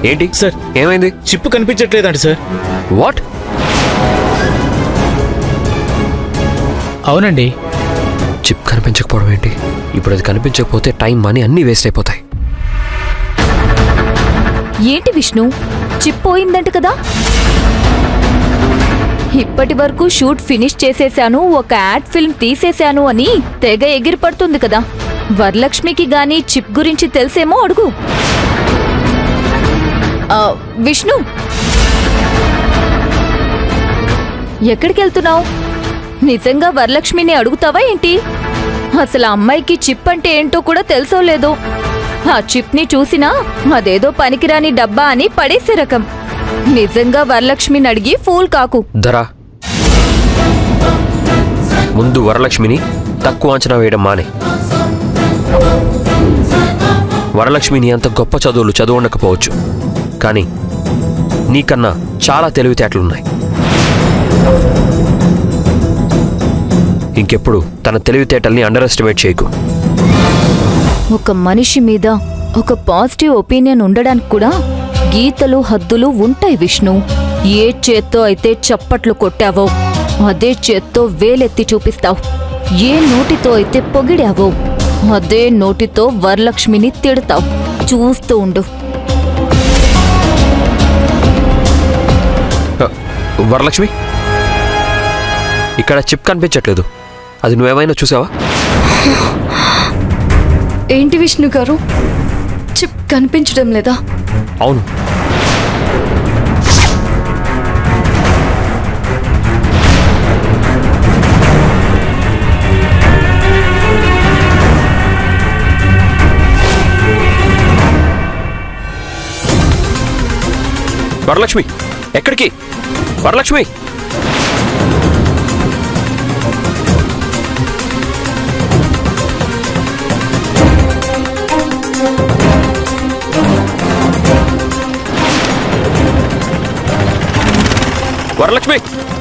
ఏంటి సార్ ఏమైంది చిప్పు కనిపించట్లేదండి సార్ వాట్ అవునండి చిప్ కనిపించకపోవడం ఏంటి ఇప్పుడు అది కనిపించకపోతే టైం మనీ అన్నీ వేస్ట్ అయిపోతాయి ఏంటి విష్ణు చిప్ పోయిందంట కదా ఇప్పటి వరకు షూట్ ఫినిష్ చేసేశాను ఒక యాడ్ ఫిల్మ్ తీసేశాను అని తెగ ఎగిరిపడుతుంది కదా వరలక్ష్మికి గాని చిప్ గురించి తెలిసేమో అడుగు ఆ, విష్ణు ఎక్కడికి వెళ్తున్నావు నిజంగా వరలక్ష్మిని అడుగుతావా ఏంటి అసలు ఆ అమ్మాయికి చిప్ అంటే ఏంటో కూడా తెలుసో లేదో ఆ చిప్ని చూసినా అదేదో పనికిరాని డబ్బా అని పడేసే రకం నిజంగా వరలక్ష్మిని అడిగి ఫూల్ కాకు ధరా ముందు వరలక్ష్మిని తక్కువ అంచనా వేయడం మానే వరలక్ష్మిని అంత గొప్ప చదువులు చదువు ఉండకపోవచ్చు కానీ నీకన్నా చాలా తెలివితేటలున్నాయి ఇంకెప్పుడు తన తెలివితేటల్ని అండర్ ఎస్టిమేట్ చేయకు ఒక మనిషి మీద ఒక పాజిటివ్ ఒపీనియన్ ఉండడానికి కూడా గీతలు హద్దులు ఉంటాయి విష్ణు ఏ చేత్తో అయితే చప్పట్లు కొట్టావో అదే చేత్తో వేలెత్తి చూపిస్తావు ఏ నోటితో అయితే పొగిడావో అదే నోటితో వరలక్ష్మిని తిడతావు చూస్తూ ఉండు హ, వరలక్ష్మి ఇక్కడ చిప్ కనిపించట్లేదు అది నువ్వేమైనా చూసావా ఏంటి విష్ణు గారు చిప్ కనిపించడం లేదా అవును వరలక్ష్మి ఎక్కడికి వరలక్ష్మి వరలక్ష్మి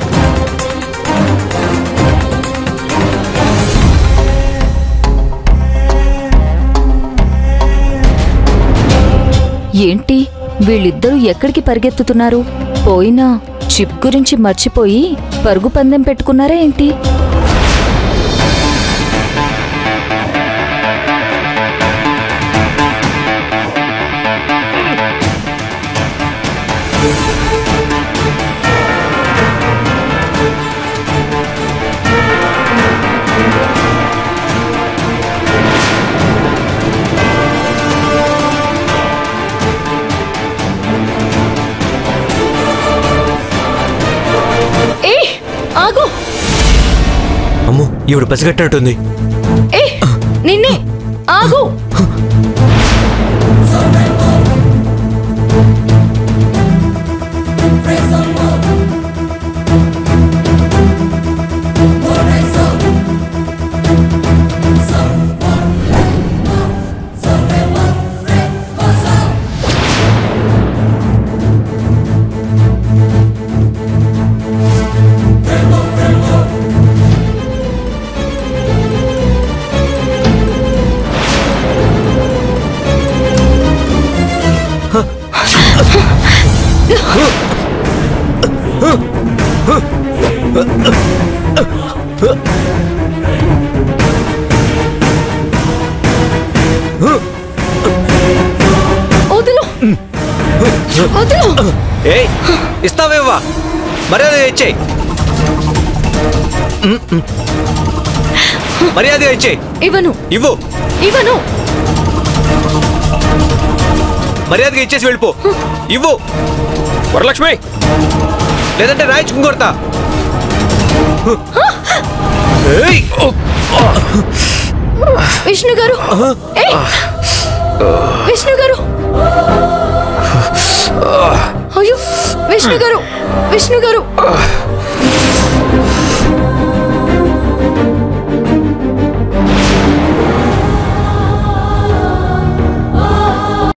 ఏంటి వీళ్ళిద్దరూ ఎక్కడికి పరిగెత్తుతున్నారు పోయినా చిప్ గురించి మర్చిపోయి పరుగు పందెం పెట్టుకున్నారా ఏంటి ఏ ఆగు అమ్మో ఈవిడ పసిగట్టినట్టుంది ఏ నిన్నే ఆగు వదులు వదులు ఏయ్ ఇస్తావేవా మర్యాద ఇచ్చేయి మర్యాద ఇచ్చేయి ఇవ్వను ఇవ్వు ఇవ్వను మర్యాదగా ఇచ్చేసి వెళ్ళిపో ఇవ్వు వరలక్ష్మి లేదంటే రాయించుకుని కొడతా ఏయ్! విష్ణు గారు ఏ విష్ణు గారు అయ్యో విష్ణు గారు విష్ణు గారు